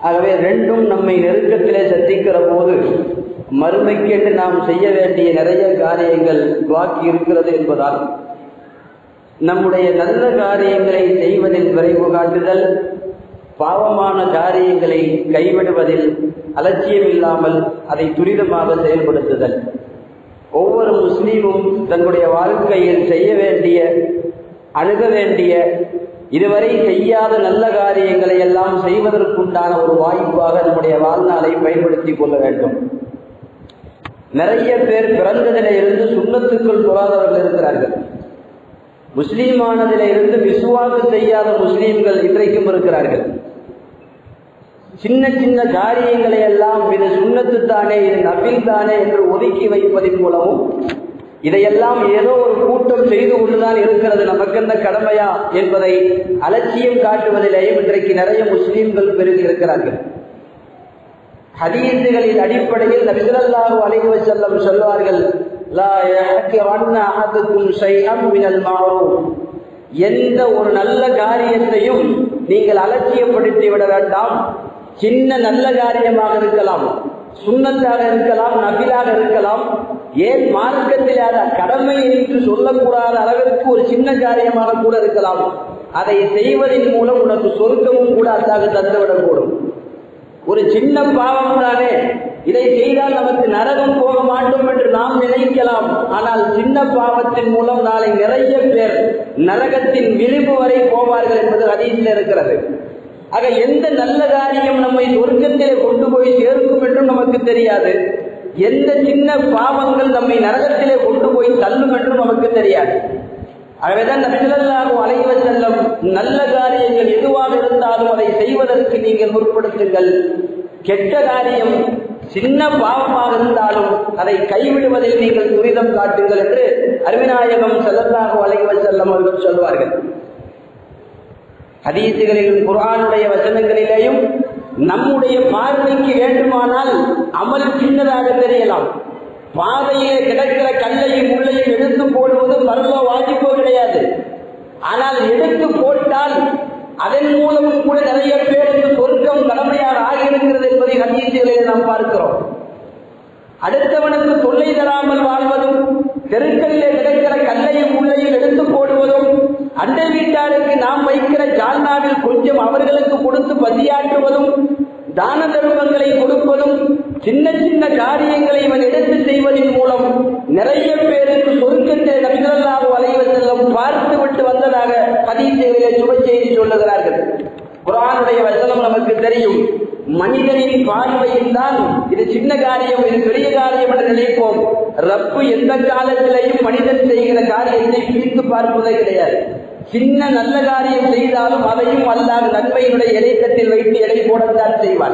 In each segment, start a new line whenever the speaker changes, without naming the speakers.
ஆகவே ரெண்டும் நம்மை நெருக்கத்திலே சந்திக்கிற போது மறுமைக்கென்று நாம் செய்ய வேண்டிய நிறைய காரியங்கள் பாக்கி இருக்கிறது என்பதால் நம்முடைய நல்ல காரியங்களை செய்வதில் விரைவு காட்டுதல் பாவமான காரியங்களை கைவிடுவதில் அலட்சியம் இல்லாமல் அதை துரிதமாக செயல்படுத்துதல் ஒவ்வொரு முஸ்லீமும் தன்னுடைய வாழ்க்கையில் செய்ய வேண்டிய அணுக வேண்டிய இதுவரை செய்யாத நல்ல காரியங்களை எல்லாம் செய்வதற்குண்டான ஒரு வாய்ப்பாக நம்முடைய வாழ்நாளை பயன்படுத்திக் கொள்ள வேண்டும் நிறைய பேர் பிறந்ததில இருந்து சுண்ணத்துக்குள் தொழாதவர்கள் இருக்கிறார்கள் முஸ்லீமானதில இருந்து விசுவாசம் செய்யாத முஸ்லீம்கள் இன்றைக்கும் இருக்கிறார்கள் சின்ன சின்ன காரியங்களை எல்லாம் இது சுண்ணத்து தானே இது நபில் தானே என்று ஒதுக்கி வைப்பதன் மூலமும் இதையெல்லாம் ஏதோ ஒரு கூட்டம் செய்து கொண்டுதான் இருக்கிறது நமக்கு என்ன கடமையா என்பதை அலட்சியம் காட்டுவதிலேயும் இன்றைக்கு நிறைய முஸ்லீம்கள் பெருகி இருக்கிறார்கள் ஹதீசுகளின் அடிப்படையில் நபிசல்லாஹு அலைஹி செல்லம் சொல்வார்கள் லா யஹ்கிரன்ன அஹதுக்கும் ஷைஅம் மினல் மஅரூஃப் எந்த ஒரு நல்ல காரியத்தையும் நீங்கள் அலட்சியப்படுத்தி விட வேண்டாம் சின்ன நல்ல காரியமாக இருக்கலாம் சுண்ணத்தாக இருக்கலாம் நபிலாக இருக்கலாம் ஏன் மார்க்கத்தில் அதை கடமை என்று சொல்லக்கூடாத அளவிற்கு ஒரு சின்ன காரியமாக கூட இருக்கலாம் அதை செய்வதன் மூலம் உனக்கு சொர்க்கமும் கூட அல்லாஹ் தந்துவிடக்கூடும் ஒரு சின்ன பாவம் தானே இதை செய்தால் நமக்கு நரகம் போக மாட்டோம் என்று நாம் நினைக்கலாம் ஆனால் சின்ன பாவத்தின் மூலம் நாளை நிறைய பேர் நரகத்தின் விளிம்பு வரை போவார்கள் என்பது அதிகத்தில் இருக்கிறது ஆக எந்த நல்ல காரியம் நம்மை சொர்க்கத்திலே கொண்டு போய் சேர்க்கும் என்றும் நமக்கு தெரியாது எந்த சின்ன பாவங்கள் நம்மை நரகத்திலே கொண்டு போய் தள்ளும் என்றும் நமக்கு தெரியாது ஆகவேதான் நபிசல்லாஹு அலைவ செல்லம் நல்ல காரியங்கள் எதுவாக இருந்தாலும் அதை செய்வதற்கு நீங்கள் முற்படுத்துங்கள் கெட்ட காரியம் சின்ன பாவமாக இருந்தாலும் அதை கைவிடுவதில் நீங்கள் துரிதம் காட்டுங்கள் என்று அருவிநாயகம் செல்லல்லாஹு அலைவ செல்லம் அவர்கள் சொல்வார்கள் ஹதீசுகளிலும் குரானுடைய வசனங்களிலேயும் நம்முடைய பார்வைக்கு வேண்டுமானால் அமல் சின்னதாக தெரியலாம் பாதையிலே கிடக்கிற கல்லையும் உள்ளையும் எடுத்து போடுவது பருவ வாஜிப்போ கிடையாது ஆனால் எடுத்து போட்டால் அதன் மூலமும் கூட நிறைய பேருக்கு சொர்க்கம் கடமையாக ஆகியிருக்கிறது என்பதை ஹதீசுகளில் நாம் பார்க்கிறோம் அடுத்தவனுக்கு தொல்லை தராமல் வாழ்வதும் தெருக்களிலே கிடைக்கிற கல்லையும் உள்ளையும் எடுத்து போடுவதும் அண்டை வீட்டாருக்கு நாம் வைக்கிற ஜால்னாவில் கொஞ்சம் அவர்களுக்கு கொடுத்து பதியாற்றுவதும் தான தர்மங்களை கொடுப்பதும் சின்ன சின்ன காரியங்களை இவன் எடுத்து செய்வதன் மூலம் நிறைய பேருக்கு சொர்க்கத்தை நபிகளாக வளைவ செல்லும் பார்த்து விட்டு வந்ததாக பதிவு சுப செய்தி சொல்லுகிறார்கள் குரானுடைய வசனம் நமக்கு தெரியும் மனிதனின் பார்வையில் தான் இது சின்ன காரியம் இது பெரிய காரியம் என்று நினைப்போம் ரப்பு எந்த காலத்திலையும் மனிதன் செய்கிற காரியத்தை பிரித்து பார்ப்பதே கிடையாது சின்ன நல்ல காரியம் செய்தாலும் அதையும் அல்லாத நன்மையினுடைய இடைக்கத்தில் வைத்து எடை போடத்தான் செய்வான்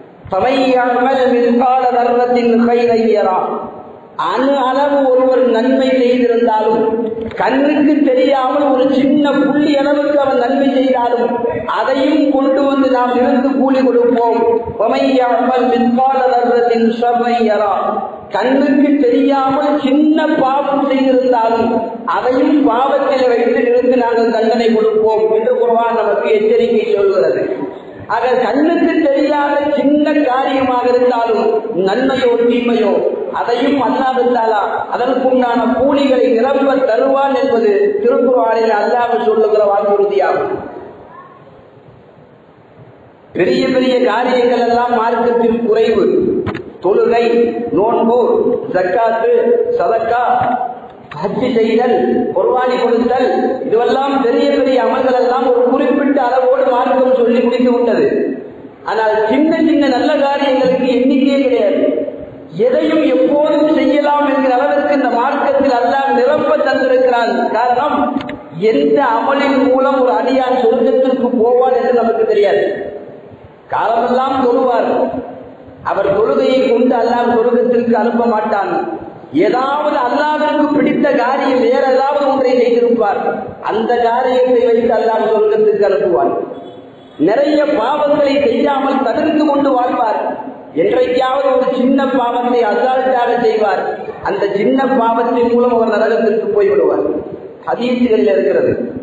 அணு அளவு ஒருவர் நன்மை செய்திருந்தாலும் கண்ணுக்கு தெரியாமல் ஒரு சின்ன புள்ளி அளவுக்கு அவன் நன்மை செய்தாலும் அதையும் கொண்டு வந்து நாம் இருந்து கூலி கொடுப்போம் கண்ணுக்கு தெரியாமல் சின்ன பாவம் செய்திருந்தாலும் அதையும் பாவத்தில் வைத்து இருந்து நாங்கள் தண்டனை கொடுப்போம் என்று குர்வான் நமக்கு எச்சரிக்கை சொல்கிறது ஆக கண்ணுக்கு தெரியாத சின்ன காரியமாக இருந்தாலும் நன்மையோ தீமையோ அதையும் அல்லாவிட்டாலா அதற்குண்டான கூலிகளை நிரம்ப தருவான் என்பது திருக்குறானில் அல்லாஹ் சொல்லுகிற வாக்குறுதியாகும் பெரிய பெரிய காரியங்கள் எல்லாம் மார்க்கத்தில் குறைவு தொழுகை நோன்பு ஜக்காத்து சதக்கா ஹஜ்ஜி செய்தல் குர்பானி கொடுத்தல் இதுவெல்லாம் பெரிய பெரிய அமல்கள் எல்லாம் ஒரு குறிப்பிட்ட அளவோடு மார்க்கம் சொல்லி முடித்து விட்டது ஆனால் சின்ன சின்ன நல்ல காரியங்களுக்கு எண்ணிக்கையே கிடையாது எதையும் எப்போதும் செய்யலாம் என்கிற அளவிற்கு இந்த மார்க்கத்தில் அல்லாஹ் நிரப்ப தந்திருக்கிறான் காரணம் எந்த அமலின் மூலம் ஒரு அடியான் சொர்க்கத்திற்கு போவான் என்று நமக்கு தெரியாது காலமெல்லாம் தொழுவார் அவர் தொழுகையை கொண்டு அல்லாஹ் சொர்க்கத்திற்கு அனுப்ப மாட்டான் ஏதாவது அல்லாவிற்கு பிடித்த காரியம் வேற ஏதாவது ஒன்றை செய்திருப்பார் அந்த காரியத்தை வைத்து அல்லாஹ் சொர்க்கத்திற்கு அனுப்புவார் நிறைய பாவங்களை செய்யாமல் தவிர்த்து கொண்டு வாழ்வார் என்றைக்காவது ஒரு சின்ன பாவத்தை அசால்ட்டாக செய்வார் அந்த சின்ன பாவத்தின் மூலம் அவர் நரகத்திற்கு போய்விடுவார் ஹதீசுகளில் இருக்கிறது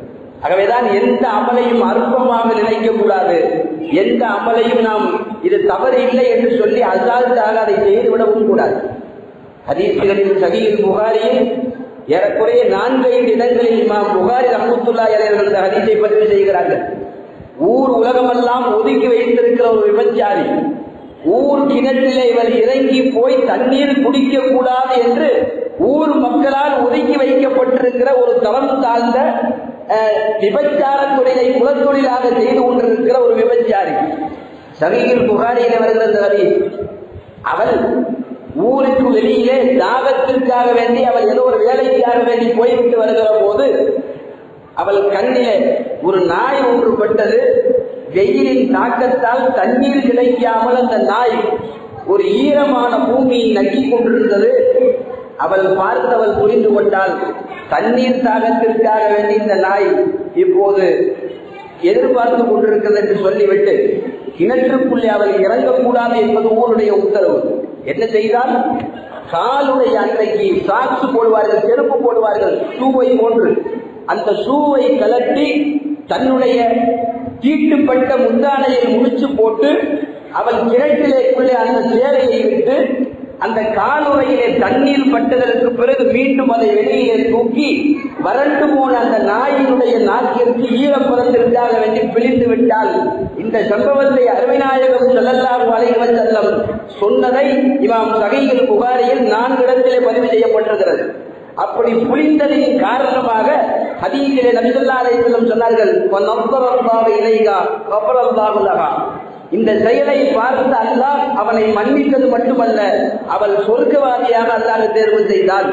ஆகவேதான் எந்த அமலையும் அற்பமாக நினைக்க கூடாது எந்த அமலையும் நாம் இது தவறு இல்லை என்று சொல்லி அசால்ட்டாக அதை செய்துவிடவும் கூடாது ஹதீசுகளின் சகியில் புகாரியில் ஏறக்குறைய நான்கு ஐந்து இடங்களில் இமாம் புகாரி ரஹமத்துல்லா அந்த ஹதீஸை பதிவு செய்கிறார்கள் ஊர் உலகமெல்லாம் ஒதுக்கி வைத்திருக்கிற ஒரு விபச்சாரி ஊர் கிணற்றிலே இவர் இறங்கி போய் தண்ணீர் குடிக்க கூடாது என்று ஊர் மக்களால் ஒதுக்கி வைக்கப்பட்டிருக்கிற ஒரு தரம் தாழ்ந்த அஹ், விபச்சார தொழிலை குலத்தொழிலாக செய்து கொண்டிருக்கிற ஒரு விபச்சாரி சகியில் புகாரியில் வருகிற இந்த ஹதீஸ் அவள் ஊருக்கு வெளியிலே தாகத்திற்காக வேண்டி அவள் ஏதோ ஒரு வேலைக்காக வேண்டி போய்விட்டு வருகிற போது அவள் கண்ணிலே ஒரு நாய் ஒன்று பட்டது வெயிலின் தாக்கத்தால் தண்ணீர் கிடைக்காமல் அந்த நாய் ஒரு ஈரமான பூமியை நக்கிக் கொண்டிருந்தது அவள் பார்த்தவள் புரிந்து கொண்டாள் தண்ணீர் தாகத்திற்காக வேண்டி இந்த நாய் இப்போது எதிர்பார்த்து கொண்டிருக்கிறது என்று சொல்லிவிட்டு கிணற்றுக்குள்ளே அவள் இறங்கக்கூடாது என்பது ஊருடைய உத்தரவு என்ன செய்தால் காலுடைய அன்றைக்கு சாக்ஸ் போடுவார்கள் செருப்பு போடுவார்கள் ஷூவை போன்று அந்த ஷூவை கலட்டி தன்னுடைய தீட்டுப்பட்ட முந்தானையில் முடிச்சு போட்டு அவள் கிணற்றிலேக்குள்ளே அந்த சேலையை விட்டு அந்த காலுறையிலே தண்ணீர் பட்டதற்கு பிறகு மீண்டும் அதை வெளியிலே தூக்கி வறண்டு போன அந்த நாயினுடைய நாக்கிற்கு ஈரப்பதத்திற்காக வேண்டி பிழிந்து விட்டால் இந்த சம்பவத்தை அருமைநாயகம் செல்லல்லாஹு அலைஹி வஸல்லம் சொன்னதை இமாம் சகையில் புகாரியில் நான்கு இடத்திலே பதிவு செய்யப்பட்டிருக்கிறது அப்படி புரிந்ததின் காரணமாக ஹதீஸிலே நபிசல்லா அலைஹிவஸல்லம் சொன்னார்கள் "வநப்பரல்லாஹு இலைகா கஃபரல்லாஹு லஹா." இந்த செயலை பார்த்து அல்லாஹ் அவனை மன்னித்தது மட்டுமல்ல அவள் சொர்க்கவாதியாக அல்லாஹ் தேர்வு செய்தாள்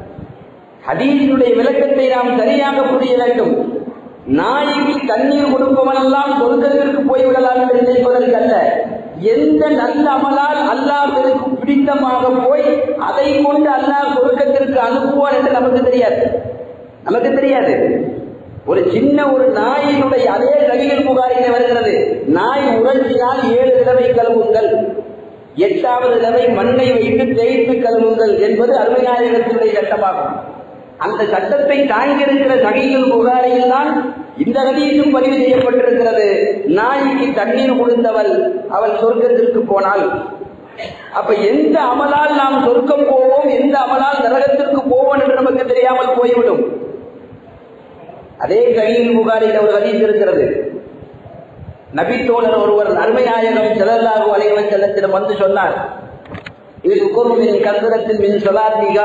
ஹதீஸினுடைய விளக்கத்தை நாம் சரியாக புரிய வேண்டும் நாய்க்கு தண்ணீர் கொடுப்பவனெல்லாம் சொர்க்கத்திற்கு போய்விடலாம் என்று நினைப்பதற்கு அல்ல எந்த நல்ல அமலால் அல்லாஹ்விற்கு பிடித்தமாக போய் அதை கொண்டு அல்லாஹ் சொர்க்கத்திற்கு அனுப்புவான் என்று நமக்கு தெரியாது நமக்கு தெரியாது ஒரு சின்ன ஒரு நாயினுடைய அதே ரகிகள் புகாரில் வருகிறது நாய் உறஞ்சினால் ஏழு தடவை கழுவுங்கள் எட்டாவது தடவை மண்ணை வைத்து தேய்த்து கழுவுங்கள் என்பது அருமைநாயகத்தினுடைய சட்டமாகும் அந்த சட்டத்தை தாங்கியிருக்கிற சகையில் புகாரில் தான் இந்த கதியும் பதிவு செய்யப்பட்டிருக்கிறது நாய்க்கு தண்ணீர் கொடுத்தவள் அவள் சொர்க்கத்திற்கு போனாள் அப்ப எந்த அமலால் நாம் சொர்க்கம் போவோம் எந்த அமலால் நரகத்திற்கு போவோம் என்று நமக்கு தெரியாமல் போய்விடும் அதே கலியில் புகாரில் ஒரு ஹதீஸ் இருக்கிறது நபித்தோழர் ஒருவர் அருமைநாயகம் செல்லல்லாகு அலைவன் செல்லத்திடம் வந்து சொன்னார் இது குருமின் கந்தரத்தின் மின் சொலாத்திகா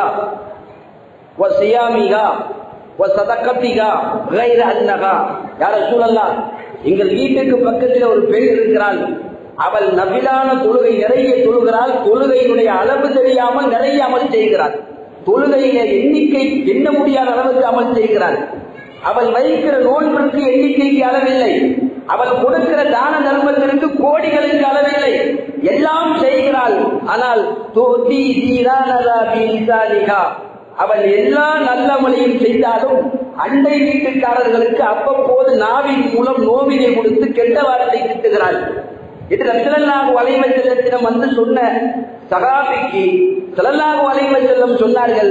ஒ சியாமிகா ஒ சதக்கத்திகா கைர அன்னகா யார சூழல்லா எங்கள் வீட்டுக்கு பக்கத்தில் ஒரு பெண் இருக்கிறாள் அவள் நபிலான தொழுகை நிறைய தொழுகிறாள் தொழுகையினுடைய அளவு தெரியாமல் நிறைய அமல் செய்கிறாள் தொழுகையில எண்ணிக்கை எண்ண முடியாத அளவுக்கு அமல் செய்கிறாள் அவள் வைக்கிற நோன்பிற்கு எண்ணிக்கைக்கு அளவில்லை அவள் கொடுக்கிற தான தர்மத்திற்கு கோடிகளுக்கு அளவில்லை எல்லாம் செய்கிறாள் ஆனால் தோதி தீரானதா பீசாலிகா அவள் எல்லா நல்ல மொழியும் செய்தாலும் அண்டை வீட்டுக்காரர்களுக்கு அவ்வப்போது நாவின் மூலம் நோவினை கொடுத்து கெட்ட வார்த்தை திட்டுகிறாள் என்று ரசலாக வளைவ செல்லத்திடம் வந்து சொன்ன சகாபிக்கு சலல்லாக வளைவ செல்லம் சொன்னார்கள்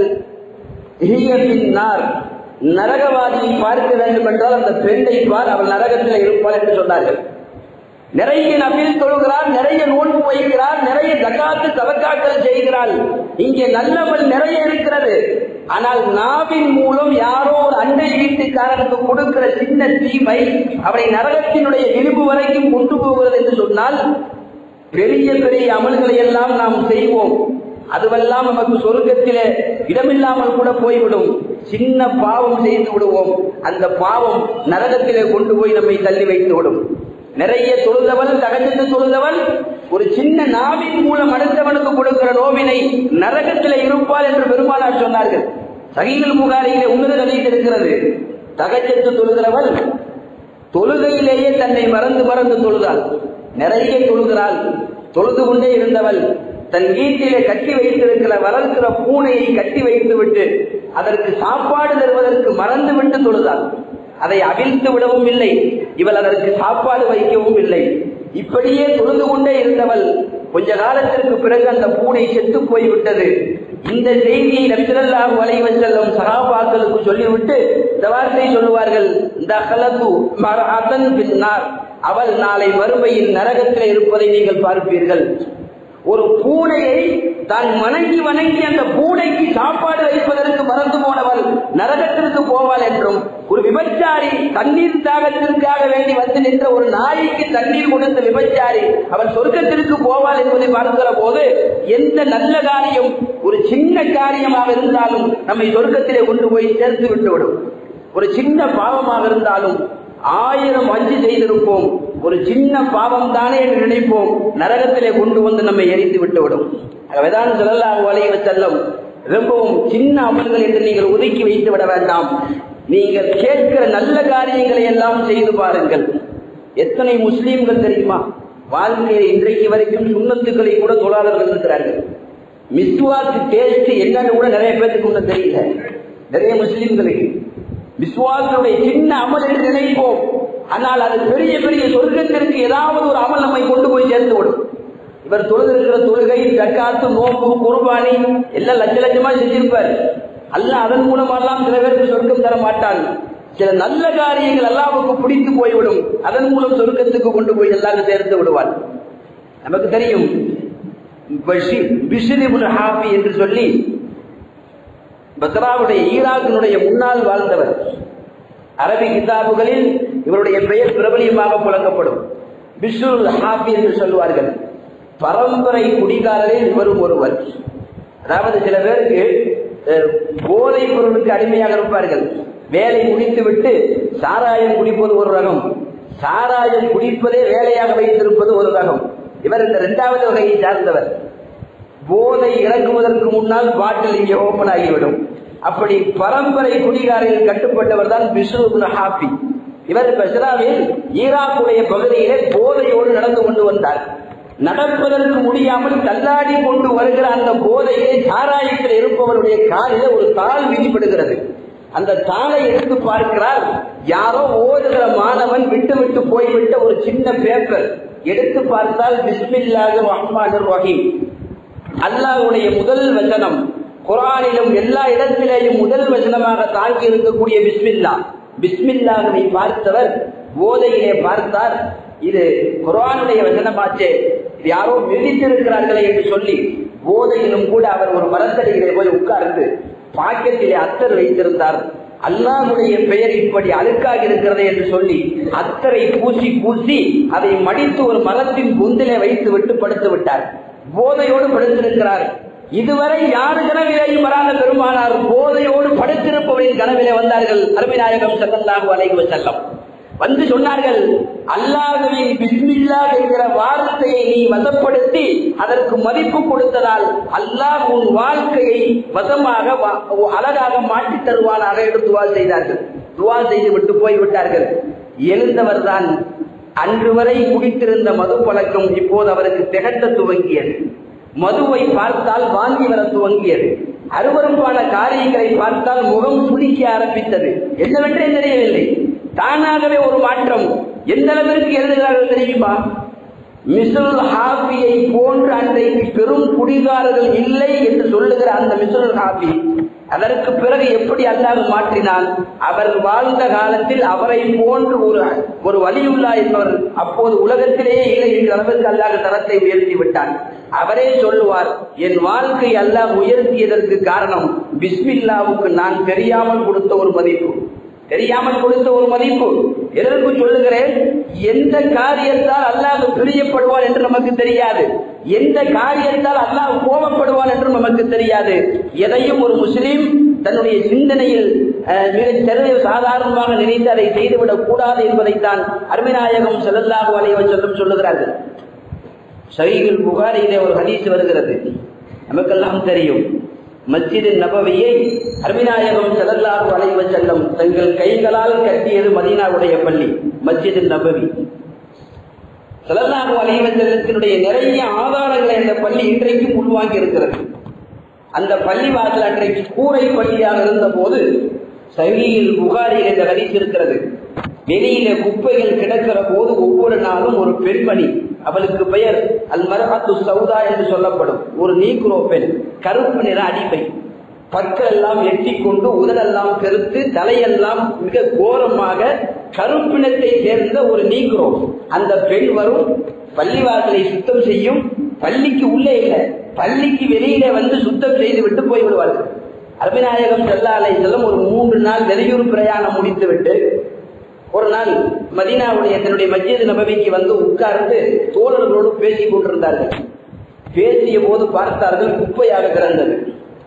நார் நரகவாதியை பார்க்க வேண்டும் என்றால் அந்த பெண்ணை பார் அவள் நரகத்தில் இருப்பாள் என்று சொன்னார்கள் நிறைய நபில் தொழுகிறார் நிறைய நோன்பு வைக்கிறார் நிறைய ஜக்காத்து தவக்காக்கள் செய்கிறாள் இங்கே நல்லவள் நிறைய இருக்கிறது ஆனால் நாவின் மூலம் யாரோ ஒரு அண்டை வீட்டுக்காரனுக்கு கொடுக்கிற சின்ன தீமை அவரை நரகத்தினுடைய விளிம்பு வரைக்கும் கொண்டு போகிறது என்று சொன்னால் பெரிய பெரிய அமல்களை எல்லாம் நாம் செய்வோம் அதுவெல்லாம் நமக்கு சொர்க்கத்திலே இடமில்லாமல் கூட போய்விடும் சின்ன பாவம் செய்து விடுவோம் அந்த பாவம் நரகத்திலே கொண்டு போய் நம்மை தள்ளி வைத்து விடும் நிறைய தொழுதவள் தகஜத்து தொழுதவள் ஒரு சின்ன நாவின் மூலம் அடுத்தவனுக்கு கொடுக்கிற நோவினை நரகத்திலே இருப்பாள் என்று பெருமானார் சொன்னார்கள் சகிகள் முகாரியிலே உன்னத கதையில் இருக்கிறது தகஜத்து தொழுகிறவள் தொழுகையிலேயே தன்னை மறந்து மறந்து தொழுதாள் நிறைய தொழுகிறாள் தொழுது கொண்டே இருந்தவள் தன் வீட்டிலே கட்டி வைத்திருக்கிற வளர்க்கிற பூனையை கட்டி வைத்து விட்டு அதற்கு சாப்பாடு தருவதற்கு மறந்து விட்டு தொழுதாள் அதை அவிழ்த்து விடவும் இல்லை இவள் அதற்கு சாப்பாடு வைக்கவும் இல்லை இப்படியே தொழுது கொண்டே இருந்தவள் கொஞ்ச காலத்திற்கு பிறகு அந்த பூனை செத்து போய்விட்டது இந்த செய்தியை நபிசல்லாஹு அலைஹி வஸல்லம் சஹாபாக்களுக்கு சொல்லிவிட்டு இந்த வார்த்தையை சொல்லுவார்கள் தஹலது மர்அதன் பின்னார் அவள் நாளை மறுமையில் நரகத்தில் இருப்பதை நீங்கள் பார்ப்பீர்கள் ஒரு பூனையை தான் வணங்கி வணங்கி அந்த பூனைக்கு சாப்பாடு வைப்பதற்கு மறந்து போனவள் நரகத்திற்கு போவாள் என்றும் ஒரு விபச்சாரி தண்ணீர் தாகத்திற்காக வேண்டி வந்து நின்ற ஒரு நாய்க்கு தண்ணீர் கொடுத்த விபச்சாரி அவள் சொர்க்கத்திற்கு போவாள் என்பதை பார்க்கிற போது எந்த நல்ல காரியம் ஒரு சின்ன காரியமாக இருந்தாலும் நம்மை சொர்க்கத்திலே கொண்டு போய் சேர்த்து விட்டுவிடும் ஒரு சின்ன பாவமாக இருந்தாலும் ஆயிரம் அஞ்சு செய்திருப்போம் ஒரு சின்ன பாவம் தானே என்று நினைப்போம் நரகத்திலே கொண்டு வந்து நம்மை எரித்து விட்டுவிடும் ஆகவேதான் சொல்லலாம் வலைய செல்லும் ரொம்பவும் சின்ன அமல்கள் என்று நீங்கள் ஒதுக்கி வைத்து விட வேண்டாம் நீங்கள் கேட்கிற நல்ல காரியங்களை எல்லாம் செய்து பாருங்கள் எத்தனை முஸ்லீம்கள் தெரியுமா வாழ்க்கையில் இன்றைக்கு வரைக்கும் சுண்ணத்துக்களை கூட தொழாதவர்கள் இருக்கிறார்கள் மிஸ்வாக்கு டேஸ்ட் என்னன்னு கூட நிறைய பேருக்கு இன்னும் தெரியல நிறைய முஸ்லீம்களுக்கு விசுவாசனுடைய சின்ன அமல் என்று நினைப்போம் ஆனால் அது பெரிய பெரிய சொர்க்கத்திற்கு ஏதாவது ஒரு அமல் நம்மை கொண்டு போய் சேர்த்து விடும் இவர் தொழுதிருக்கிற தொழுகை ஜக்காத்து நோம்பு குர்பானி எல்லாம் லட்ச லட்சமா செஞ்சிருப்பார் அல்ல அதன் மூலமெல்லாம் சில பேருக்கு சொர்க்கம் தர மாட்டான் சில நல்ல காரியங்கள் அல்லாவுக்கு பிடித்து போய்விடும் அதன் மூலம் சொர்க்கத்துக்கு கொண்டு போய் எல்லாரும் சேர்த்து விடுவார் நமக்கு தெரியும் பிஷிரிபுல் ஹாபி என்று சொல்லி பத்ராவுடைய ஈராக்கினுடைய முன்னால் வாழ்ந்தவர் அரபி கிதாபுகளில் இவருடைய பெயர் பிரபலியமாக புழங்கப்படும் பிஷுல் ஹாபி என்று சொல்வார்கள் பரம்பரை குடிகாரரில் இவரும் ஒருவர் அதாவது சில பேருக்கு போதைப் பொருளுக்கு அடிமையாக இருப்பார்கள் வேலை முடித்துவிட்டு சாராயம் குடிப்பது ஒரு ரகம் சாராயம் குடிப்பதே வேலையாக வைத்திருப்பது ஒரு ரகம் இவர் இந்த இரண்டாவது வகையை சார்ந்தவர் போதை இறக்குவதற்கு முன்னால் பாட்டில் இங்கே ஓபன் ஆகிவிடும் அப்படி பரம்பரை குடிகாரில் கட்டுப்பட்டவர் தான் பிஷ்ணு ஹாபி இவர் பெஸ்ராவில் ஈராக்குடைய பகுதியிலே போதையோடு நடந்து கொண்டு வந்தார் நடப்பதற்கு முடியாமல் தள்ளாடி கொண்டு வருகிற அந்த போதையை சாராயத்தில் இருப்பவருடைய காலில ஒரு தாள் விதிப்படுகிறது அந்த தாளை எடுத்து பார்க்கிறார் யாரோ ஓதுகிற மாணவன் விட்டு விட்டு போய்விட்ட ஒரு சின்ன பேப்பர் எடுத்து பார்த்தால் பிஸ்மில்லாக ரஹ்மான் ரஹீம் அல்லாஹ்வுடைய முதல் வசனம் குரானிலும் எல்லா இடத்திலேயும் முதல் வசனமாக தாங்கி இருக்கக்கூடிய பிஸ்மில்லா பிஸ்மில்லாவை பார்த்தவர் போதையிலே பார்த்தார் இது குரானுடைய வசனமாச்சே இது யாரோ மிதித்திருக்கிறார்களே என்று சொல்லி போதையிலும் கூட அவர் ஒரு மரத்தடியிலே போய் உட்கார்ந்து பாக்கெட்டிலே அத்தர் வைத்திருந்தார் அல்லாஹுடைய பெயர் இப்படி அழுக்காக இருக்கிறது என்று சொல்லி அத்தரை பூசி பூசி அதை மடித்து ஒரு மரத்தின் குந்திலே வைத்து விட்டு படுத்து விட்டார் போதையோடு படுத்திருக்கிறார் இதுவரை யாரு கனவிலேயும் வராத பெருமானார் போதையோடு படுத்திருப்பவரின் கனவிலே வந்தார்கள் அருமைநாயகம் செல்லல்லாஹு அலைஹி செல்லம் வந்து சொன்னார்கள் அல்லாஹுவின் பிஸ்மில்லா என்கிற வார்த்தையை நீ வசப்படுத்தி அதற்கு மதிப்பு கொடுத்ததால் அல்லாஹ் உன் வாழ்க்கையை வசமாக அழகாக மாற்றி தருவானாக என்று துவா செய்தார்கள் துவா செய்து விட்டு போய்விட்டார்கள் எழுந்தவர் தான் அன்று வரை குடித்திருந்த மது பழக்கம் இப்போது அவருக்கு திகட்ட துவங்கியது மதுவை பார்த்தால் வாங்கி வர துவங்கியது அருவருப்பான காரியங்களை பார்த்தால் முகம் சுடிக்க ஆரம்பித்தது என்னவென்றே தெரியவில்லை தானாகவே ஒரு மாற்றம் எந்த அளவிற்கு எழுதுகிறார்கள் தெரியுமா மிசுல் ஹாபியை போன்று அன்றைக்கு பெரும் குடிகாரர்கள் இல்லை என்று சொல்லுகிற அந்த மிசுல் ஹாபி அதற்கு பிறகு எப்படி அல்லாஹ் மாற்றினான் அவர் வாழ்ந்த காலத்தில் அவரை போன்று ஒரு ஒரு வலியுள்ளா என்பவர் அப்போது உலகத்திலேயே இல்லை என்ற அளவுக்கு அல்லாஹ் தரத்தை உயர்த்தி விட்டான் அவரே சொல்லுவார் என் வாழ்க்கை அல்லாஹ் உயர்த்தியதற்கு காரணம் பிஸ்மில்லாவுக்கு நான் தெரியாமல் கொடுத்த ஒரு மதிப்பு தெரியாமல் கொடுத்த ஒரு மதிப்பு எதற்கு சொல்லுகிறேன் எந்த காரியத்தால் அல்லாஹ் பிரியப்படுவான் என்று நமக்கு தெரியாது எந்த காரியத்தால் அல்லாஹ் கோபப்படுவான் என்று நமக்கு தெரியாது எதையும் ஒரு முஸ்லீம் தன்னுடைய சிந்தனையில் மிக சிறிய சாதாரணமாக நினைத்து அதை செய்துவிடக் கூடாது என்பதைத்தான் அருமைநாயகம் செல்லல்லாஹு அலைவ சொல்லும் சொல்லுகிறார்கள் சஹீல் புகாரியிலே ஒரு ஹதீஸ் வருகிறது நமக்கெல்லாம் தெரியும் மஸ்ஜிது நபவியை அருமிநாயகம் செல்லல்லாஹு அலைவ செல்லம் தங்கள் கைகளால் கட்டியது மதீனாவுடைய பள்ளி மஸ்ஜிது நபவி செல்லல்லாஹு அலைவ செல்லத்தினுடைய நிறைய ஆதாரங்களை அந்த பள்ளி இன்றைக்கும் உள்வாங்கி இருக்கிறது அந்த பள்ளி வாசல் அன்றைக்கு கூரை பள்ளியாக இருந்த போது சகியில் புகாரில் இந்த ஹதீஸ் இருக்கிறது வெளியில குப்பைகள் கிடக்கிற போது ஒவ்வொரு நாளும் ஒரு பெண்மணி அவளுக்கு பெயர் அல் மரஹத்து சவுதா என்று சொல்லப்படும் ஒரு நீக்ரோ பெண் கருப்பு நிற அடிமை பற்கள் எல்லாம் எட்டிக்கொண்டு உடலெல்லாம் கருத்து தலையெல்லாம் மிக கோரமாக கருப்பினத்தை சேர்ந்த ஒரு நீக்ரோ அந்த பெண் வரும் பள்ளிவாசலை சுத்தம் செய்யும் பள்ளிக்கு உள்ளே இல்லை பள்ளிக்கு வெளியிலே வந்து சுத்தம் செய்து விட்டு போய் விடுவார்கள் அருமைநாயகம் செல்லாலை செல்லும் ஒரு மூன்று நாள் வெளியூர் பிரயாணம் முடித்துவிட்டு ஒரு நாள் மதீனாவுடைய தன்னுடைய மஸ்ஜித் நபவிக்கு வந்து உட்கார்ந்து தோழர்களோடு பேசிக் கொண்டிருந்தார்கள் பேசிய போது பார்த்தார்கள் குப்பையாக கிடந்தது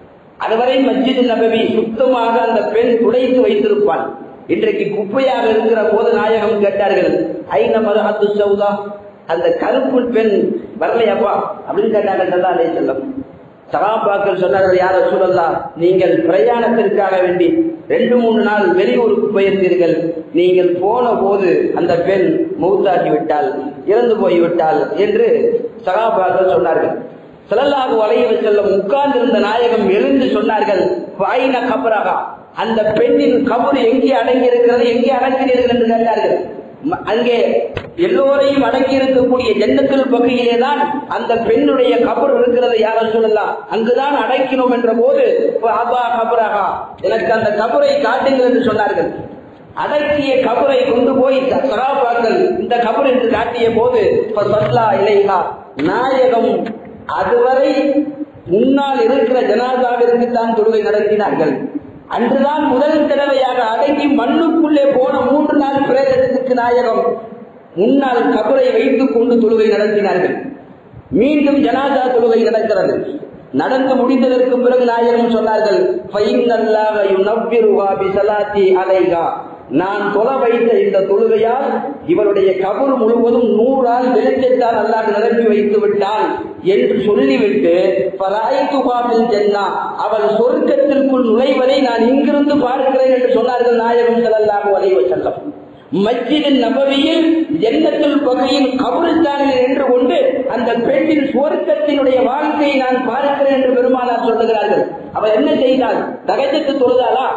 அதுவரை மஸ்ஜித் நபவி சுத்தமாக அந்த பெண் துடைத்து வைத்திருப்பாள் இன்றைக்கு குப்பையாக இருக்கிற போது நாயகம் கேட்டார்கள் ஐன மரஹத்து சௌதா அந்த கருப்பு பெண் வரலையாப்பா அப்படின்னு கேட்டாங்க சல்லா அலே செல்லம் சகாபாக்கள் சொன்னார்கள் யார சூழல்லா நீங்கள் பிரயாணத்திற்காக வேண்டி ரெண்டு மூணு நாள் வெளியூருக்கு போயிருந்தீர்கள் நீங்கள் போன போது அந்த பெண் மௌத்தாகி விட்டால் இறந்து போய்விட்டால் என்று சகாபாக்கள் சொன்னார்கள் சிலல்லாக வலைய செல்லும் உட்கார்ந்திருந்த நாயகம் எழுந்து சொன்னார்கள் வாயின கபரகா அந்த பெண்ணின் கபர் எங்கே அடங்கி இருக்கிறது எங்கே அடங்கினீர்கள் என்று கேட்டார்கள் ம- அங்கே எல்லோரையும் அடங்கி இருக்கக்கூடிய ஜன்னத்தில் பகுதியிலே தான் அந்த பெண்ணுடைய கபர் இருக்கிறது யார சொல்லலாம் அங்குதான் அடக்கினோம் என்ற போது ஆபா கபரகா எனக்கு அந்த கபரை காட்டுங்கள் என்று சொன்னார்கள் அடக்கிய கபரை கொண்டு போய் சகாபாக்கள் இந்த கபர் என்று காட்டிய போது சல்லா இலைஹா நாயகம் அதுவரை முன்னால் இருக்கிற ஜனாதாவிற்கு தான் தொழுகை நடத்தினார்கள் அன்றுதான் முதல் தடவையாக அடங்கி மண்ணுக்குள்ளே போன மூன்று நாள் பிரேதத்துக்கு நாயகம் முன்னால் கபரை வைத்துக் கொண்டு தொழுகை நடத்தினார்கள் மீண்டும் ஜனாதா தொழுகை நடக்கிறது நடந்து முடிந்ததற்கு பிறகு நாயகம் சொன்னார்கள் "ஃபைன்னல்லாஹ யுனவ்விருஹா பிஸலாத்தி அலைஹா." நான் தொலை வைத்த இந்த தொழுகையால் இவருடைய கபர் முழுவதும் நூறால் வெளிச்சத்தால் அல்லாஹ் நிரப்பி வைத்து விட்டான் என்று சொல்லிவிட்டு "ஃபராய்து பாபில் ஜன்னா." அவள் சொர்க்கத்திற்குள் நுழைவதை நான் இங்கிருந்து பார்க்கிறேன் என்று சொன்னார்கள் நாயகம் ஸல்லல்லாஹு அலைஹி வஸல்லம் மஸ்ஜித் நபவியில் ஜன்னத்துல் பகையின் கபருஸ்தானில் நின்று கொண்டு அந்த பெண்ணின் சுவர்க்கத்தினுடைய வாழ்க்கையை நான் பார்க்கிறேன் என்று பெருமானார் சொல்லுகிறார்கள் அவர் என்ன செய்தால் தகஜத்து தொழுதாளா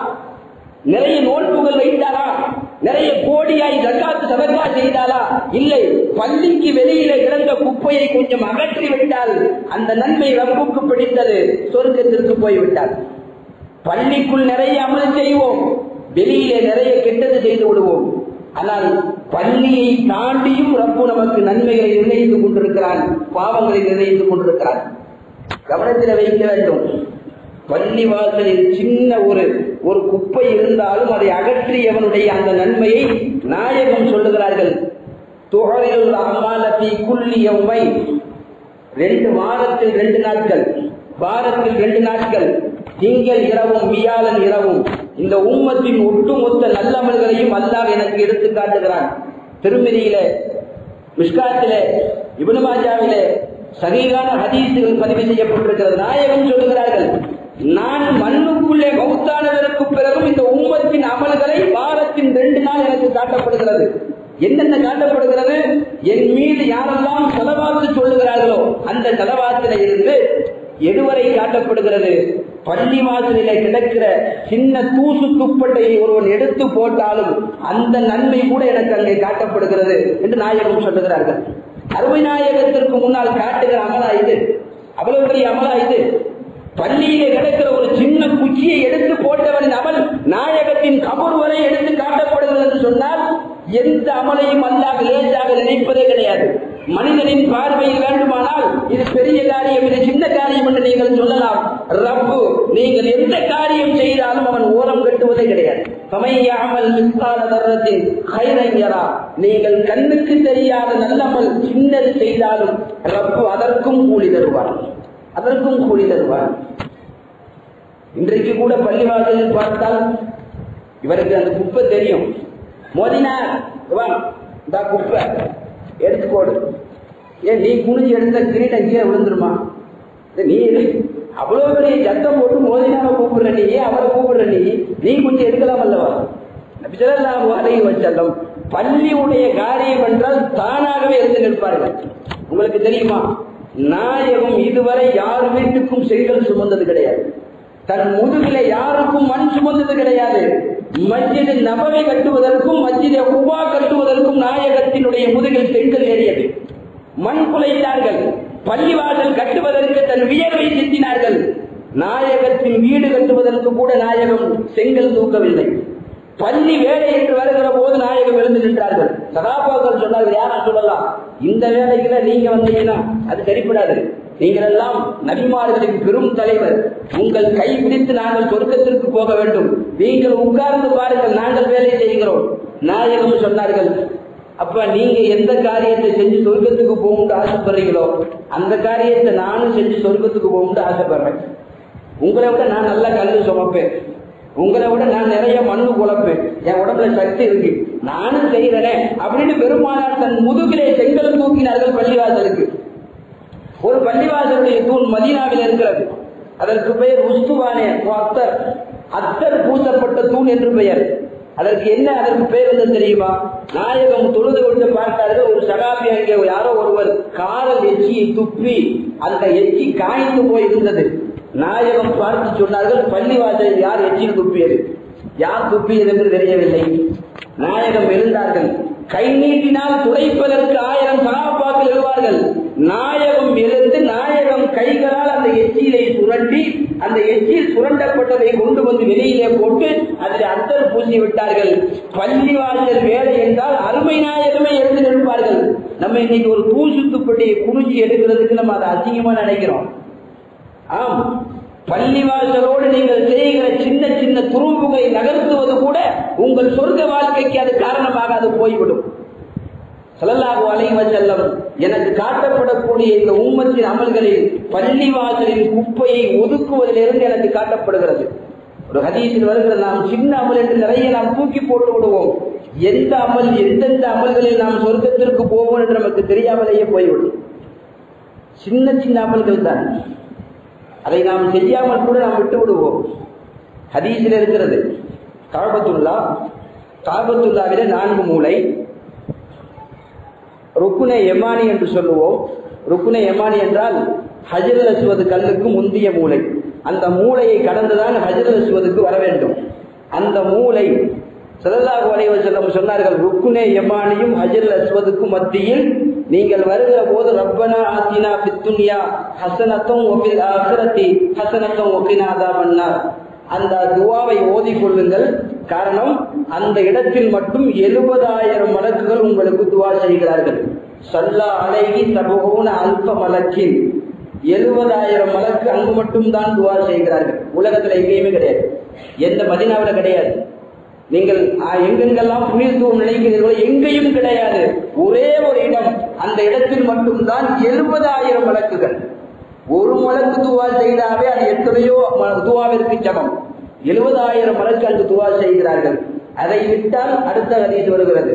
நிறைய நோட்புகள் வைத்தாரா நிறைய கோடியாய் ஜக்காத்து சதக்கா செய்தாளா இல்லை பள்ளிக்கு வெளியில கிடந்த குப்பையை கொஞ்சம் அகற்றி விட்டால் அந்த நன்மை ரப்புக்கு பிடித்தது சொர்க்கத்திற்கு போய்விட்டார் பள்ளிக்குள் நிறைய அமல் செய்வோம் வெளியிலே நிறைய கெட்டது செய்து விடுவோம் ஆனால் பள்ளியை தாண்டியும் ரப்பு நமக்கு நன்மைகளை நிர்ணயித்துக் கொண்டிருக்கிறான் பாவங்களை நிர்ணயித்துக் கொண்டிருக்கிறான் கவனத்தில் வைக்க வேண்டும் பள்ளி வாசலில் சின்ன ஒரு ஒரு குப்பை இருந்தாலும் அதை அகற்றியவனுடைய அந்த நன்மையை நாயகம் சொல்லுகிறார்கள் துகரில் அம்மாலத்தி குள்ளியம்மை ரெண்டு வாரத்தில் ரெண்டு நாட்கள் வாரத்தில் ரெண்டு நாட்கள் திங்கள் இரவும் வியாழன் இரவும் இந்த உம்மத்தின் ஒட்டுமொத்த நல்லமல்களையும் அல்லாஹ் எனக்கு எடுத்து காட்டுகிறான் திருமதியில மிஷ்காத்திலே இபனுமாஜாவிலே சகிகான ஹதீசுகள் பதிவு செய்யப்பட்டிருக்கிறது நாயகம் சொல்லுகிறார்கள் நான் மண்ணுக்குள்ளே மௌத்தானதற்கு பிறகும் இந்த உம்மத்தின் அமல்களை வாரத்தின் ரெண்டு நாள் எனக்கு காட்டப்படுகிறது என்னென்ன காட்டப்படுகிறது என் மீது யாரெல்லாம் செலவாத்து சொல்லுகிறார்களோ அந்த செலவாத்தில இருந்து எதுவரை காட்டப்படுகிறது பள்ளி வாசலிலே கிடக்கிற சின்ன தூசு துப்பட்டையை ஒருவன் எடுத்து போட்டாலும் அந்த நன்மை கூட எனக்கு அங்கே காட்டப்படுகிறது என்று நாயகம் சொல்லுகிறார்கள் அருமை நாயகத்திற்கு முன்னால் காட்டுகிற அமலா இது அவ்வளவு பெரிய அமலா இது பள்ளியிலே கிடக்கிற ஒரு சின்ன குச்சியை எடுத்து போட்டவனின் அமல் நாயகத்தின் கபர் வரை எடுத்து காட்டப்படுகிறது என்று சொன்னால் எந்த அமலையும் அல்லாஹ் லேசாக நினைப்பதே கிடையாது மனிதனின் பார்வையில் வேண்டுமானால் இது பெரிய காரியம் இது சின்ன காரியம் என்று நீங்கள் சொல்லலாம் ரப்பு நீங்கள் எந்த காரியம் செய்தாலும் அவன் ஓரம் கட்டுவதே கிடையாது சமையாமல் மின்சார தர்றத்தின் கைரஞ்சரா நீங்கள் கண்ணுக்கு தெரியாத நல்லமல் சின்னது செய்தாலும் ரப்பு அதற்கும் கூலி தருவார் அதற்கும் கூலி தருவார் இன்றைக்கு கூட பள்ளிவாசலில் பார்த்தால் இவருக்கு அந்த குப்பை தெரியும் மோதினார் வா இந்த குப்பை எடுத்துக்கோடு ஏன் நீ குனிஞ்சு எடுத்த கிரீடம் கீழே விழுந்துருமா இது நீ அவ்வளவு பெரிய சத்தம் போட்டு மோதினாவை கூப்பிடுற நீ அவரை கூப்பிடுற நீ நீ கொஞ்சம் எடுக்கலாம் அல்லவா நபிசல்லாஹு அலைஹி வஸல்லம் பள்ளியுடைய காரியம் என்றால் தானாகவே இருந்து நிற்பார்கள் உங்களுக்கு தெரியுமா நாயகம் இதுவரை யார் வீட்டுக்கும் செங்கல் சுமந்தது கிடையாது தன் முதுகில யாருக்கும் மண் சுமந்தது கிடையாது மஸ்ஜிது நபவை கட்டுவதற்கும் மஸ்ஜிதை உபா கட்டுவதற்கும் நாயகத்தினுடைய முதுகில் செங்கல் ஏறியது மண் குலைத்தார்கள் பள்ளிவாசல் கட்டுவதற்கு தன் வியர்வை சிந்தினார்கள் நாயகத்தின் வீடு கட்டுவதற்கு கூட நாயகம் செங்கல் தூக்கவில்லை பள்ளி வேலை என்று வருகிற போது நாயகம் எழுந்து நின்றார்கள் சகாபாக்கள் சொன்னார்கள் யாரா சொல்லலாம் இந்த வேலைக்குல நீங்க வந்தீங்கன்னா அது சரிப்படாது நீங்கள் எல்லாம் நபிமார்களின் பெரும் தலைவர் உங்கள் கை பிடித்து நாங்கள் சொர்க்கத்திற்கு போக வேண்டும் நீங்கள் உட்கார்ந்து பாருங்கள் நாங்கள் வேலை செய்கிறோம் நாயகம் சொன்னார்கள் அப்ப நீங்க எந்த காரியத்தை செஞ்சு சொர்க்கத்துக்கு போகும்னு ஆசைப்படுறீங்களோ அந்த காரியத்தை நானும் செஞ்சு சொர்க்கத்துக்கு போகும்னு ஆசைப்படுறேன் உங்களை விட நான் நல்லா கல்லு சுமப்பேன் உங்களை விட நான் நிறைய மண்ணு குழப்பேன் என் உடம்புல சக்தி இருக்கு நானும் செய்யறேனே அப்படின்னு பெருமானார் தன் முதுகிலே செங்கல் தூக்கினார்கள் பள்ளிவாசலுக்கு ஒரு பள்ளிவாசலுடைய தூண் மதீனாவில் இருக்கிறது அதற்கு பெயர் உஸ்துவானே அத்தர் அத்தர் பூசப்பட்ட தூண் என்று பெயர் அதற்கு என்ன அதற்கு பெயர் வந்து தெரியுமா நாயகம் தொழுது கொண்டு பார்த்தார்கள் ஒரு சகாபி அங்கே யாரோ ஒருவர் காதல் எச்சியை துப்பி அந்த எச்சி காய்ந்து போய் இருந்தது நாயகம் பார்த்து சொன்னார்கள் பள்ளிவாசலில் யார் எச்சில் துப்பியது யார் துப்பியது என்று தெரியவில்லை நாயகம் எழுந்தார்கள் கை நீட்டினால் துடைப்பதற்கு ஆயிரம் சகாபாக்கள் எழுவார்கள் நாயகம் எழுந்து நாயகம் கைகளால் அந்த எச்சிலை சுரண்டி அந்த எச்சில் சுரண்டப்பட்டதை கொண்டு வந்து வெளியிலே போட்டு அதில் அத்தர் பூசி விட்டார்கள் பள்ளிவாசல் வேலை என்றால் அருமை நாயகமே எழுந்து நிற்பார்கள் நம்ம இன்னைக்கு ஒரு பூசுத்துப்பட்டியை குனிஞ்சி எடுக்கிறதுக்கு நம்ம அதை அசிங்கமா நினைக்கிறோம் ஆம் பள்ளிவாசலோடு நீங்கள் செய்கிற சின்ன சின்ன துரும்புகளை நகர்த்துவது கூட உங்கள் சொர்க்க வாழ்க்கைக்கு அது காரணமாக அது போய்விடும் சல்லல்லாஹு அலைஹி வஸல்லம் எனக்கு காட்டப்படக்கூடிய இந்த உம்மத்தின் அமல்களில் பள்ளிவாசலின் குப்பையை ஒதுக்குவதிலிருந்து எனக்கு காட்டப்படுகிறது ஒரு ஹதீஸில் வருகிற நாம் சின்ன அமல் என்று நிறைய நாம் தூக்கி போட்டு விடுவோம் எந்த அமல் எந்தெந்த அமல்களில் நாம் சொர்க்கத்திற்கு போவோம் என்று நமக்கு தெரியாமலேயே போய்விடும் சின்ன சின்ன அமல்கள் தான் அதை நாம் செய்யாமல் கூட நாம் விட்டு விடுவோம் ஹதீஸில் இருக்கிறது காபத்துல்லா காபத்துல்லாவிலே நான்கு மூளை ருக்குனை எமானி என்று சொல்லுவோம் ருக்குனை எமானி என்றால் ஹஜரல் அஸ்வது கல்லுக்கு முந்திய மூளை அந்த மூளையை கடந்துதான் ஹஜரல் அஸ்வதுக்கு வர வேண்டும் அந்த மூளை சல்லல்லாஹு அலைஹி வஸல்லம் சொன்னார்கள் ருக்குனே யமானியும் ஹஜரல் அஸ்வதுக்கும் மத்தியில் நீங்கள் வருகிற போது ரப்பனா ஆத்தினா பித்துன்யா ஹசனத்தும் ஒபில் ஆஹிரத்தி ஹசனத்தும் ஒக்கினாதா பண்ணார் அந்த துவாவை ஓதிக் கொள்ளுங்கள் காரணம் அந்த இடத்தில் மட்டும் எழுபதாயிரம் மலக்குகள் உங்களுக்கு துவா செய்கிறார்கள் சல்லா அலைகி தபகூன அல்ப மலக்கின் எழுபதாயிரம் மலக்கு அங்கு மட்டும் தான் துவா செய்கிறார்கள் உலகத்துல எங்கேயுமே கிடையாது எந்த மதினாவில கிடையாது நீங்கள் எங்கெங்கெல்லாம் புனிதத்துவம் நினைக்கிறீர்களோ எங்கேயும் கிடையாது ஒரே ஒரு இடம் அந்த இடத்தில் மட்டும்தான் எழுபதாயிரம் வழக்குகள் ஒரு மலக்கு துவா செய்தாவே அது எத்தனையோ துவாவிற்கு சமம் எழுபதாயிரம் மலக்கு அங்கு துவா செய்கிறார்கள் அதை விட்டால் அடுத்த ஹதீஸ் வருகிறது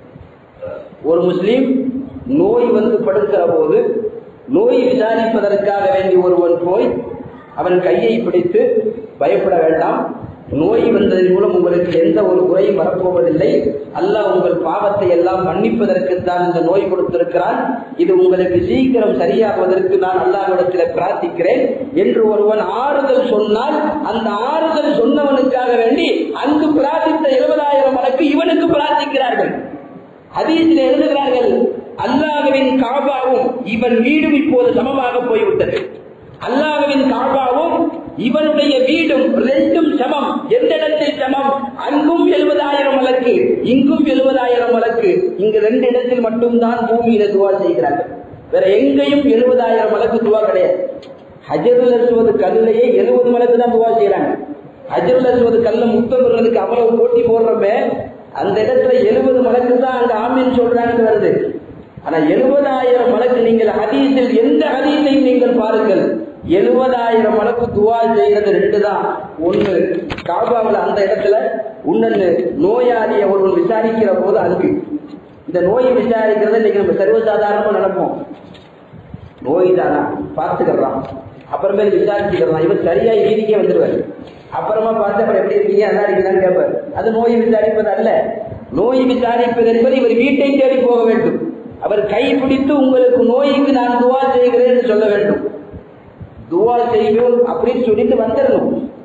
ஒரு முஸ்லீம் நோய் வந்து படுக்கிற போது நோய் விசாரிப்பதற்காக வேண்டி ஒருவன் போய் அவன் கையை பிடித்து பயப்பட வேண்டாம் நோய் வந்ததன் மூலம் உங்களுக்கு எந்த ஒரு குறையும் வரப்போவதில்லை அல்லாஹ் உங்கள் பாவத்தை எல்லாம் மன்னிப்பதற்கு தான் இந்த நோய் கொடுத்திருக்கிறான் இது உங்களுக்கு சீக்கிரம் சரியாகுவதற்கு நான் அல்லாஹ்விடத்தில் பிரார்த்திக்கிறேன் என்று ஒருவன் ஆறுதல் சொன்னால் அந்த ஆறுதல் சொன்னவனுக்காக வேண்டி அங்கு பிரார்த்தித்த இருபதாயிரம் வழக்கு இவனுக்கு பிரார்த்திக்கிறார்கள் ஹதீஸில் எழுதுகிறார்கள் அல்லாஹ்வின் காபாவும் இவன் வீடும் இப்போது சமமாக போய்விட்டது அல்லாஹ்வின் காபாவும் இவனுடைய வீடும் ரெண்டும் சமம் எந்த இடத்தில் சமம் அங்கும் எழுபதாயிரம் வழக்கு இங்கும் எழுபதாயிரம் வழக்கு இங்கு ரெண்டு இடத்தில் மட்டும்தான் பூமியில துவா செய்கிறார்கள் வேற எங்கேயும் எழுபதாயிரம் வழக்கு துவா கிடையாது ஹஜருல் அஸ்வது கல்லையே எழுபது மலக்கு தான் துவா செய்யறாங்க ஹஜருல் அஸ்வது கல்ல முத்தம் பெறதுக்கு அவ்வளவு போட்டி போடுறப்ப அந்த இடத்துல எழுபது மலக்கு தான் அங்க ஆமின்னு சொல்றாங்கன்னு வருது ஆனா எழுபதாயிரம் மலக்கு நீங்கள் ஹதீஸில் எந்த ஹதீஸையும் நீங்கள் பாருங்கள் எழுபதாயிரம் மலக்கு துவா செய்யறது ரெண்டு தான் ஒண்ணு காபாவில் அந்த இடத்துல இன்னொன்னு நோயாளியை ஒருவன் விசாரிக்கிற போது அங்கு இந்த நோயை விசாரிக்கிறத இன்னைக்கு நம்ம சர்வசாதாரணமா நினைப்போம் நோய் தானா பார்த்துக்கலாம் அப்புறமேல் விசாரிச்சுக்கலாம் இவர் சரியா வீதிக்கே வந்துருவாரு அப்புறமா பார்த்து அப்புறம் எப்படி இருக்கீங்க நல்லா இருக்கீங்கன்னு கேட்பார் அது நோய் விசாரிப்பது அல்ல நோய் விசாரிப்பது என்பது இவர் வீட்டை தேடி போக வேண்டும் அவர் கை பிடித்து உங்களுக்கு நோய்க்கு நான் துவா செய்கிறேன் என்று சொல்ல வேண்டும் துவா செய்வோம் அப்படின்னு சொல்லிட்டு வந்துடணும்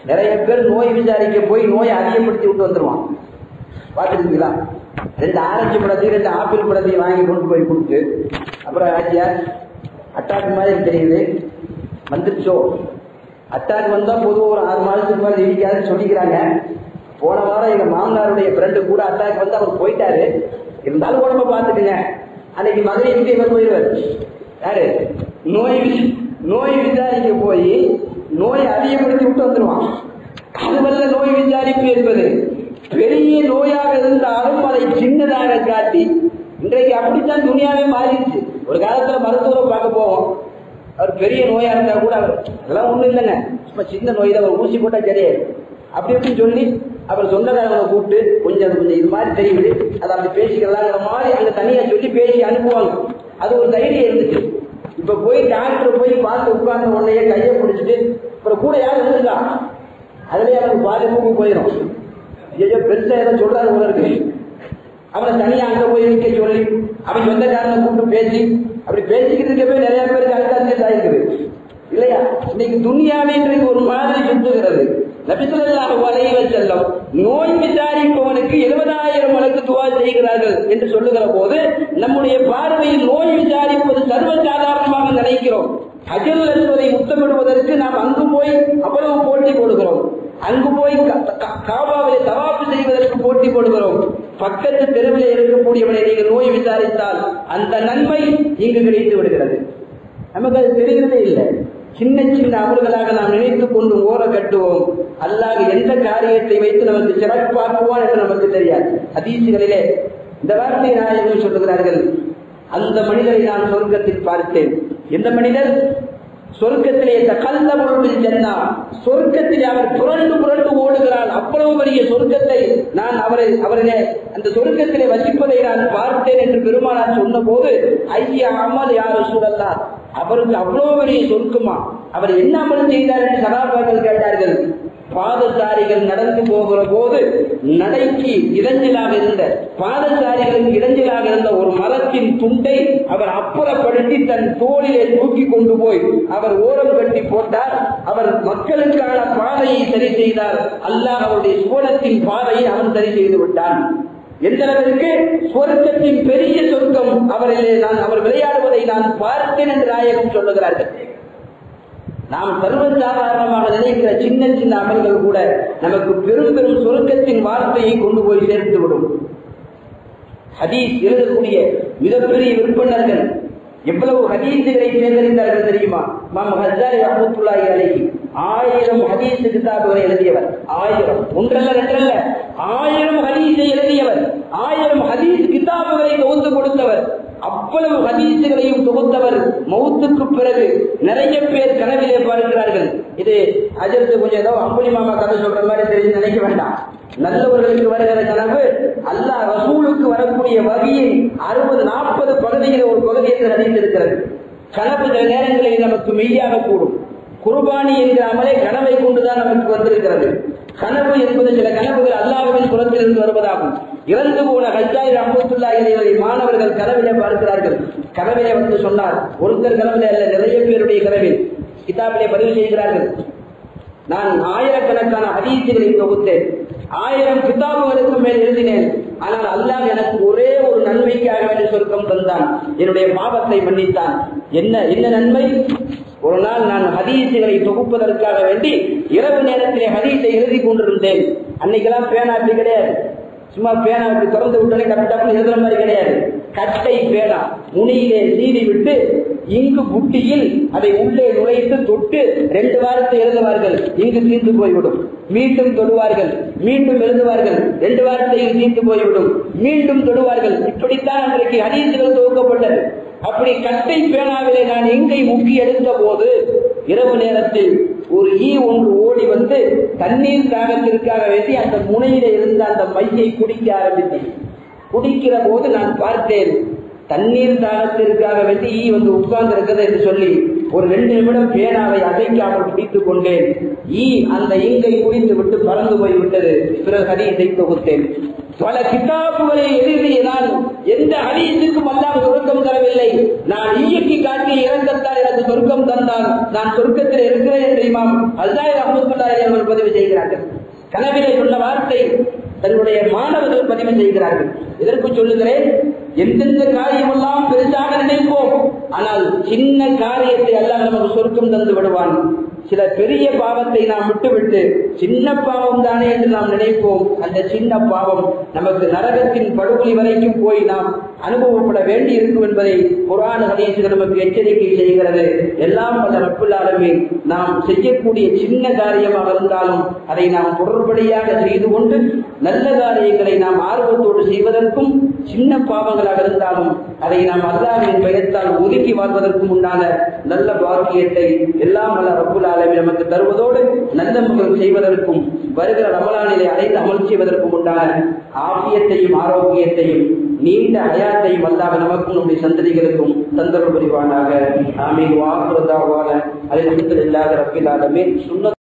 நிறைய பேர் நோய் விசாரிக்க போய் நோயை அதிகப்படுத்தி விட்டு வந்துருவான் பார்த்துருக்கீங்களா ரெண்டு ஆரஞ்சு பழத்தையும் ரெண்டு ஆப்பிள் பழத்தையும் வாங்கி கொண்டு போய் கொடுத்து அப்புறம் ஆச்சியா அட்டாக் மாதிரி தெரியுது வந்துருச்சோ அட்டாக் வந்தா பொதுவாக ஒரு ஆறு மாதத்துக்கு மேலே இடிக்காதுன்னு சொல்லிக்கிறாங்க போன வாரம் எங்க மாமனாருடைய ஃப்ரெண்டு கூட அட்டாக் வந்து அவர் போயிட்டாரு இருந்தாலும் உடம்ப பார்த்துக்குங்க அன்னைக்கு மதுரை எங்கே இவர் போயிடுவார் யாரு நோய் வி- நோய் விசாரிக்க போய் நோய் அதிகப்படுத்தி விட்டு வந்துருவான் அதுவல்ல நோய் விசாரிப்பு என்பது பெரிய நோயாக இருந்தாலும் அதை சின்னதாக காட்டி இன்றைக்கு அப்படித்தான் துணியாவே மாறிடுச்சு ஒரு காலத்துல மருத்துவரை பார்க்க போவோம் அவர் பெரிய நோயா இருந்தா கூட அவர் அதெல்லாம் ஒண்ணும் இல்லைங்க சும்மா சின்ன நோய் தான் ஒரு ஊசி போட்டா சரியாயிரு அப்படி இப்படின்னு சொல்லி அவர் சொந்தக்காரங்களை கூப்பிட்டு கொஞ்சம் அது கொஞ்சம் இது மாதிரி தெரியுது அதை அப்படி பேசிக்கலாங்கிற மாதிரி அங்க தனியா சொல்லி பேசி அனுப்புவாங்க அது ஒரு தைரியம் இருந்துச்சு இப்ப போய் டாக்டர் போய் பார்த்து உட்கார்ந்த உடனே கையை பிடிச்சிட்டு அப்புறம் கூட யார் இருந்துருக்கா அதுலயே அவனுக்கு பாதி மூக்கு போயிடும் ஐயோ பெருசா ஏதோ சொல்றாரு போல இருக்கு அவனை தனியா அங்க போய் நிக்க சொல்லி அவன் சொந்தக்காரனை கூப்பிட்டு பேசி அப்படி பேசிக்கிட்டு இருக்கவே நிறைய பேருக்கு அழுக்காச்சு ஆயிருக்குது இல்லையா இன்னைக்கு துணியாவே இன்றைக்கு ஒரு மாதிரி சுத்துகிறது நபிசுல்லாஹு அலைஹி வஸல்லம் நோய் விசாரிப்பவனுக்கு எழுபதாயிரம் மடங்கு துவா செய்கிறார்கள் என்று சொல்லுகிற போது நம்முடைய பார்வையில் நோய் விசாரிப்பது சர்வசாதாரணமாக நினைக்கிறோம் அஜல் என்பதை முத்தமிடுவதற்கு நாம் அங்கு போய் அவ்வளவு போட்டி போடுகிறோம் அங்கு போய் க- க- காபாவிலே தவாப்பு செய்வதற்கு போட்டி போடுகிறோம் பக்கத்து தெருவில் இருக்கக்கூடியவனை நீங்கள் நோய் விசாரித்தால் அந்த நன்மை இங்கு கிடைத்து விடுகிறது நமக்கு அது தெரிகிறதே இல்லை சின்ன சின்ன அமல்களாக நாம் நினைத்துக் கொண்டு ஓர கட்டுவோம் அல்லாஹ் எந்த காரியத்தை வைத்து நமக்கு சிறப்பாக்குவான் என்று நமக்கு தெரியாது ஹதீசுகளிலே இந்த வார்த்தை நாயகம் சொல்லுகிறார்கள் அந்த மனிதரை நான் சொர்க்கத்தில் பார்த்தேன் எந்த மனிதர் சொர்க்கத்திலே கல்ல பொருளில் சென்னா சொர்க்கத்தில் அவர் புரண்டு புரண்டு ஓடுகிறார் அவ்வளவு பெரிய சொர்க்கத்தை நான் அவரை அவரிலே அந்த சொர்க்கத்திலே வசிப்பதை நான் பார்த்தேன் என்று பெருமானார் சொன்ன போது ஐயா அமல் யார் சூழல்லா அவருக்கு அவ்வளவு பெரிய சொர்க்கமா அவர் என்ன அமல் செய்தார் என்று சகாபாக்கள் கேட்டார்கள் பாதசாரிகள் நடந்து போகிற போது நடைக்கு இடைஞ்சலாக இருந்த பாதசாரிகளுக்கு இடைஞ்சலாக இருந்த ஒரு மரத்தின் துண்டை அவர் அப்புறப்படுத்தி தன் தோளிலே தூக்கி கொண்டு போய் அவர் ஓரம் கட்டி போட்டார் அவர் மக்களுக்கான பாதையை சரி செய்தார் அல்லாஹ் அவருடைய சுவனத்தின் பாதையை அவன் சரி செய்து விட்டான் எந்த அளவிற்கு சொர்க்கத்தின் பெரிய சொர்க்கம் அவரிலே நான் அவர் விளையாடுவதை நான் பார்த்தேன் என்று நாயகம் சொல்லுகிறார்கள் நாம் சர்வசாதாரணமாக நினைக்கிற சின்ன சின்ன அமல்கள் கூட நமக்கு பெரும் பெரும் சொருக்கத்தின் வார்த்தையை கொண்டு போய் சேர்த்து விடும் ஹதீஸ் எழுதக்கூடிய மிகப்பெரிய விற்பனர்கள் எவ்வளவு ஹதீசுகளை சேகரித்தார்கள் தெரியுமா மாம் ஹஜாரி ரஹமத்துல்லாஹி அலைஹி ஆயிரம் ஹதீஸ் கிதாபுகளை எழுதியவர் ஆயிரம் ஒன்றல்ல ரெண்டல்ல ஆயிரம் ஹதீஸை எழுதியவர் ஆயிரம் ஹதீஸ் கிதாபுகளை தொகுத்து கொடுத்தவர் அவ்வளவு ஹதீசுகளையும் தொகுத்தவர் மௌத்துக்கு பிறகு நிறைய பேர் கனவிலே பார்க்கிறார்கள் இது அஜர்த்து கொஞ்சம் ஏதோ அம்புலி மாமா கதை சொல்ற மாதிரி தெரிஞ்சு நினைக்க வேண்டாம் நல்லவர்களுக்கு வருகிற கனவு அல்லாஹ் ரசூலுக்கு வரக்கூடிய வகையை அறுபது நாற்பது பகுதியில் ஒரு பகுதியில் நிறைந்திருக்கிறது கனவு சில நேரங்களில் நமக்கு மெய்யாக கூடும் குர்பானி என்கிற அமலை கனவை கொண்டுதான் நமக்கு வந்திருக்கிறது கனவு என்பது சில கனவுகள் அல்லாஹ்வின் புறத்திலிருந்து வருவதாகும் இறந்து போன ஹஜ்ஜாய் ரஹமத்துல்லா இவரை மாணவர்கள் கனவிலே பார்க்கிறார்கள் கனவிலே வந்து சொன்னார் ஒருத்தர் கனவிலே அல்ல நிறைய பேருடைய கனவில் கிதாபிலே பதிவு செய்கிறார்கள் நான் ஆயிரக்கணக்கான ஹதீசுகளை தொகுத்தேன் ஆயிரம் கிதாபுகளுக்கு மேல் எழுதினேன் ஆனால் அல்லாஹ் எனக்கு ஒரே ஒரு நன்மைக்காக வேண்டிய சொர்க்கம் தந்தான் என்னுடைய பாவத்தை மன்னித்தான் என்ன என்ன நன்மை ஒரு நாள் நான் ஹதீசுகளை தொகுப்பதற்காக வேண்டி இரவு நேரத்திலே ஹதீஸை எழுதி கொண்டிருந்தேன் அன்னைக்கெல்லாம் பேனா அப்படி கிடையாது சும்மா பேனா அப்படி திறந்து விட்டோன்னே டப்பு டப்புன்னு எழுதுற மாதிரி கிடையாது கட்டை பேனா முனியிலே சீறி விட்டு இங்கு புட்டியில் அதை உள்ளே நுழைத்து தொட்டு ரெண்டு வாரத்தை எழுதுவார்கள் இங்கு தீர்ந்து போய்விடும் மீண்டும் தொடுவார்கள் மீண்டும் எழுதுவார்கள் ரெண்டு வாரத்தையும் தீர்ந்து போய்விடும் மீண்டும் தொடுவார்கள் இப்படித்தான் அன்றைக்கு ஹதீசுகள் துவக்கப்பட்டது அப்படி கட்டை பேனாவிலே நான் எங்கை முக்கி எடுத்த போது இரவு நேரத்தில் ஒரு ஈ ஒன்று ஓடி வந்து தண்ணீர் தாகத்திற்காக வேண்டி அந்த முனையில இருந்த அந்த மையை குடிக்க ஆரம்பித்தேன் குடிக்கிற போது நான் பார்த்தேன் தண்ணீர் தாகத்திற்காக வேண்டி ஈ வந்து உட்கார்ந்து இருக்கிறது என்று சொல்லி ஒரு ரெண்டு நிமிடம் பேனாவை அசைக்காமல் பிடித்துக் கொண்டேன் ஈ அந்த இங்கை குடித்து விட்டு பறந்து போய் விட்டது பிறகு ஹதீஸை தொகுத்தேன் பல கிதாபுகளை எழுதிய நான் எந்த ஹதீஸுக்கும் அல்லாஹ் சொர்க்கம் தரவில்லை நான் இயக்கி காட்டிய இறக்கத்தால் எனக்கு சொர்க்கம் தந்தான் நான் சொர்க்கத்தில் இருக்கிறேன் என்று இமாம் அல்லாஹ் ரஹமத்துல்லாஹி அவர்கள் பதிவு செய்கிறார்கள் கனவிலே சொன்ன வார்த்தை தன்னுடைய மாணவர்கள் பதிவு செய்கிறார்கள் இதற்கு சொல்லுகிறேன் எந்தெந்த காரியமெல்லாம் பெரிதாக நினைப்போம் ஆனால் சின்ன காரியத்தை அல்லாஹ் நமக்கு சொர்க்கம் தந்து விடுவான் சில பெரிய பாவத்தை நாம் விட்டுவிட்டு சின்ன பாவம் தானே என்று நாம் நினைப்போம் அந்த சின்ன பாவம் நமக்கு நரகத்தின் படுகொலி வரைக்கும் போய் நாம் அனுபவப்பட வேண்டி இருக்கும் என்பதை குரான் ஹதீசுகள் நமக்கு எச்சரிக்கை செய்கிறது எல்லாம் பல ரப்புல்லாலுமே நாம் செய்யக்கூடிய சின்ன காரியமாக இருந்தாலும் அதை நாம் தொடர்படியாக செய்து கொண்டு நல்ல காரியங்களை நாம் ஆர்வத்தோடு செய்வதற்கும் சின்ன பாவங்களாக இருந்தாலும் அதை நாம் அல்லாவின் பெயர்த்தால் ஒதுக்கி வாழ்வதற்கும் உண்டான நல்ல பாக்கியத்தை எல்லாம் வல்ல ரப்புல் ஆலமீன் நமக்கு தருவதோடு நல்ல முகம் செய்வதற்கும் வருகிற ரமலானிலே அனைத்து அமல் செய்வதற்கும் உண்டான ஆபியத்தையும் ஆரோக்கியத்தையும் நீண்ட ஹயாத்தையும் அல்லாஹ் நமக்கும் நம்முடைய சந்ததிகளுக்கும் தந்தரும் புரிவானாக ஆமீன் வாக்குறதாவான அதில் இல்லாத ரப்பில் ஆலமீன் சுன்ன